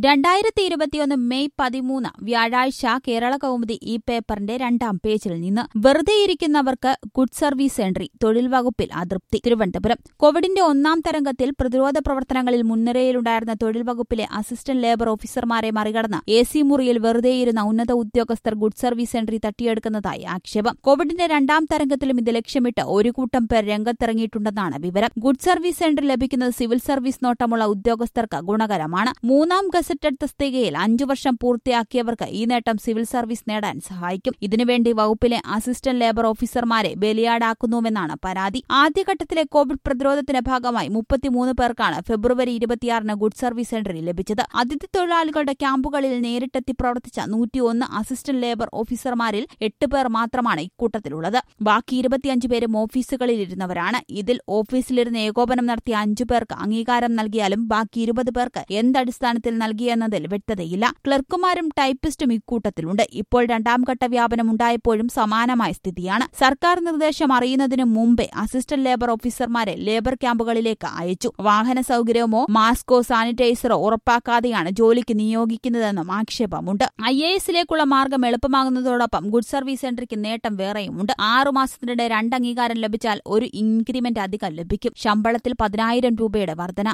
രണ്ടായിരത്തി ഇരുപത്തിയൊന്ന് മെയ് പതിമൂന്ന് വ്യാഴാഴ്ച കേരള കൗമുദി ഈ പേപ്പറിന്റെ രണ്ടാം പേജിൽ നിന്ന് വെറുതെയിരിക്കുന്നവർക്ക് ഗുഡ് സർവീസ് എൻട്രി തൊഴിൽ വകുപ്പിൽ അതൃപ്തി തിരുവനന്തപുരം കോവിഡിന്റെ ഒന്നാം തരംഗത്തിൽ പ്രതിരോധ പ്രവർത്തനങ്ങളിൽ മുൻനിരയിലുണ്ടായിരുന്ന തൊഴിൽ വകുപ്പിലെ അസിസ്റ്റന്റ് ലേബർ ഓഫീസർമാരെ മറികടന്ന് എ സി മുറിയിൽ വെറുതെയിരുന്ന ഉന്നത ഉദ്യോഗസ്ഥർ ഗുഡ് സർവീസ് എൻട്രി തട്ടിയെടുക്കുന്നതായി ആക്ഷേപം കോവിഡിന്റെ രണ്ടാം തരംഗത്തിലും ഇത് ലക്ഷ്യമിട്ട് ഒരു കൂട്ടം പേർ രംഗത്തിറങ്ങിയിട്ടുണ്ടെന്നാണ് വിവരം ഗുഡ് സർവീസ് എൻട്രി ലഭിക്കുന്നത് സിവിൽ സർവീസ് നോട്ടമുള്ള ഉദ്യോഗസ്ഥർക്ക് ഗുണകരമാണ് മൂന്നാം ഗസറ്റഡ് തസ്തികയിൽ അഞ്ചു വർഷം പൂർത്തിയാക്കിയവർക്ക് ഈ നേട്ടം സിവിൽ സർവീസ് നേടാൻ സഹായിക്കും ഇതിനുവേണ്ടി വകുപ്പിലെ അസിസ്റ്റന്റ് ലേബർ ഓഫീസർമാരെ ബലിയാടാക്കുന്നുവെന്നാണ് പരാതി ആദ്യഘട്ടത്തിലെ കോവിഡ് പ്രതിരോധത്തിന്റെ ഭാഗമായി മുപ്പത്തിമൂന്ന് പേർക്കാണ് ഫെബ്രുവരി ഇരുപത്തിയാറിന് ഗുഡ് സർവീസ് എൻട്രി ലഭിച്ചത് അതിഥി തൊഴിലാളികളുടെ ക്യാമ്പുകളിൽ നേരിട്ടെത്തി പ്രവർത്തിച്ച നൂറ്റിയൊന്ന് അസിസ്റ്റന്റ് ലേബർ ഓഫീസർമാരിൽ എട്ട് പേർ മാത്രമാണ് ഇക്കൂട്ടത്തിലുള്ളത് ബാക്കി ഇരുപത്തിയഞ്ച് പേരും ഓഫീസുകളിൽ ഇരുന്നവരാണ് ഇതിൽ ഓഫീസിലിരുന്ന് ഏകോപനം നടത്തിയ അഞ്ചു പേർക്ക് അംഗീകാരം നൽകിയാലും ബാക്കി ഇരുപത് പേർക്ക് എന്തടിസ്ഥാനത്തിൽ നൽകിയെന്നതിൽ വ്യക്തതയില്ല ക്ലർക്കുമാരും ടൈപ്പിസ്റ്റും ഇക്കൂട്ടത്തിലുണ്ട് ഇപ്പോൾ രണ്ടാം ഘട്ട വ്യാപനം ഉണ്ടായപ്പോഴും സമാനമായ സ്ഥിതിയാണ് സർക്കാർ നിർദ്ദേശം അറിയുന്നതിനു മുമ്പേ അസിസ്റ്റന്റ് ലേബർ ഓഫീസർമാരെ ലേബർ ക്യാമ്പുകളിലേക്ക് അയച്ചു വാഹന സൌകര്യമോ മാസ്കോ സാനിറ്റൈസറോ ഉറപ്പാക്കാതെയാണ് ജോലിക്ക് നിയോഗിക്കുന്നതെന്നും ആക്ഷേപമുണ്ട് ഐ എ എസിലേക്കുള്ള മാർഗം എളുപ്പമാകുന്നതോടൊപ്പം ഗുഡ് സർവീസ് എൻട്രിക്ക് നേട്ടം വേറെയുമുണ്ട് ആറു മാസത്തിനിടെ രണ്ട് അംഗീകാരം ലഭിച്ചാൽ ഒരു ഇൻക്രിമെന്റ് അധികം ലഭിക്കും ശമ്പളത്തിൽ പതിനായിരം രൂപയുടെ വർധന